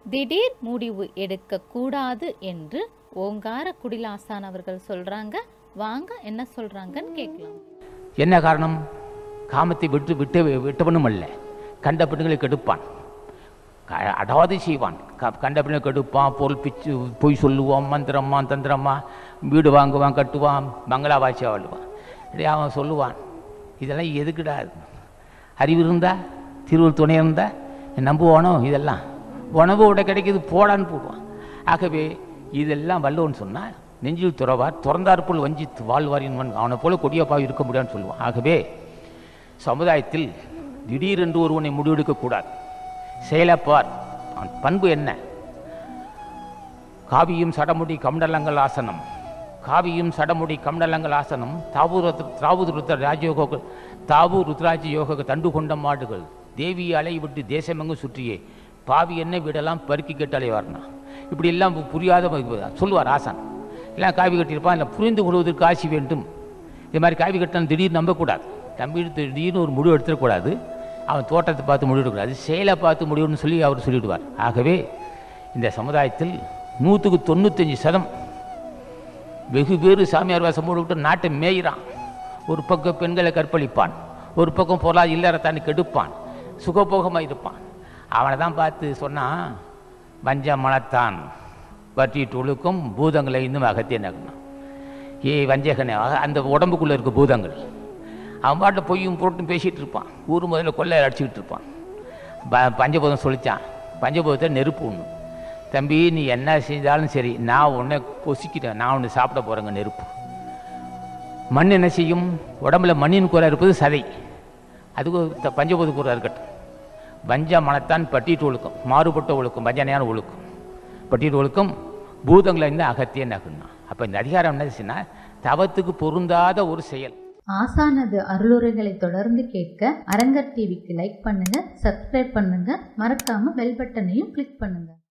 திடீர் முடிவு எடுக்கக்கூடாது என்று ஓங்கார குடிலாசான் அவர்கள் சொல்றாங்க வாங்க என்ன சொல்றாங்கன்னு கேட்கலாம் என்ன காரணம் காமத்தை விட்டு விட்டு விட்டவனும் அல்ல கண்ட பெண்களை கெடுப்பான் க- அடாது செய்வான் க- கண்ட பெண்ணை கெடுப்பான் பொருள் பிச்சு பொய் சொல்லுவான் மந்திரம்மா தந்திரம்மா வீடு வாங்குவான் கட்டுவான் பங்களா வாட்சியாக வாழ்வான் இப்படி அவன் சொல்லுவான் இதெல்லாம் எதுக்குடா அறிவு இருந்தா திருவள்ளுவர் துணை இருந்தா நம்புவானோ இதெல்லாம் உணவு விட கிடைக்கிது போடான்னு போடுவான் ஆகவே இதெல்லாம் வல்லவன் சொன்னால் நெஞ்சில் துறவார் துறந்தாற்போல் வஞ்சித்து வாழ்வாரின் அவனை போல கொடியப்பாக இருக்க முடியாதுன்னு சொல்லுவான் ஆகவே சமுதாயத்தில் திடீரென்று ஒருவனை முடிவெடுக்கக்கூடாது செயலப்பார் அவன் பண்பு என்ன காவியும் சடமுடி கமண்டலங்கள் ஆசனம் காவியும் சடமுடி கமண்டலங்கள் ஆசனம் தாவு ருத்ர- தாவு ருத்ர ராஜயோக தாவு ருத்ராஜ யோக தண்டு கொண்ட மாடுகள் தேவி அலை விட்டு தேசமெங்கும் சுற்றியே பாவி என்ன வீடெல்லாம் பருக்கி கேட்டு அலைவார்னா இப்படி எல்லாம் பு- புரியாத ம- சொல்லுவார் ஆசான் எல்லாம் காவி கட்டியிருப்பான் இல்லை புரிந்து கொள்வதற்கு ஆசி வேண்டும் இது மாதிரி காவி கட்டணும் திடீர்னு நம்பக்கூடாது நம்பி திடீர்னு ஒரு முடிவு எடுத்துடக்கூடாது அவன் தோட்டத்தை பார்த்து முடிவெடுக்கூடாது செயலை பார்த்து முடிவுன்னு சொல்லி அவர் சொல்லிவிடுவார் ஆகவே இந்த சமுதாயத்தில் நூற்றுக்கு தொண்ணூத்தஞ்சு சதம் வெகு பேர் சாமியார் வேஷம் போட்டு விட்டு நாட்டை மேயிறான் ஒரு பக்கம் பெண்களை கற்பழிப்பான் ஒரு பக்கம் பொருளாதார இல்லறத்தானி கெடுப்பான் சுகபோகமாக இருப்பான் அவனை தான் பார்த்து சொன்னான் வஞ்ச மனத்தான் வற்றிட்டு ஒழுக்கும் பூதங்களை இன்னும் அகத்திய நகணும் ஏ வஞ்சகனே அக- அந்த உடம்புக்குள்ளே இருக்க பூதங்கள் அவன் பாட்டில் பொய்யும் பொருட்டும் பேசிகிட்டு இருப்பான் ஊர் முதல்ல கொள்ளை அடிச்சுக்கிட்டு இருப்பான் ப பஞ்சபூதம் சொல்லிச்சான் பஞ்சபூதத்தை நெருப்பு ஒன்று தம்பி நீ என்ன செஞ்சாலும் சரி நான் உன்னை பொசிக்கிட்டேன் நான் உன்னை சாப்பிட போகிறேங்க நெருப்பு மண் என்ன செய்யும் உடம்புல மண்ணின் கூரை இருப்பது சதை அதுக்கு த- பஞ்சபூத கூரை இருக்கட்டும் வஞ்ச மனத்தான் பட்டிட்டு ஒழுக்கம் மாறுபட்ட ஒழுக்கம் வஞ்சனையான ஒழுக்கம் பட்டிட்டு ஒழுக்கம் பூதங்களை இருந்து அகத்திய நகுன்னா அப்போ இந்த அதிகாரம் என்ன செய்யுன்னா தவத்துக்கு பொருந்தாத ஒரு செயல் ஆசானது அருளுரைகளை தொடர்ந்து கேட்க அரங்கர் டிவிக்கு லைக் பண்ணுங்க சப்ஸ்கிரைப் பண்ணுங்க மறக்காம பெல் பட்டனையும் கிளிக் பண்ணுங்க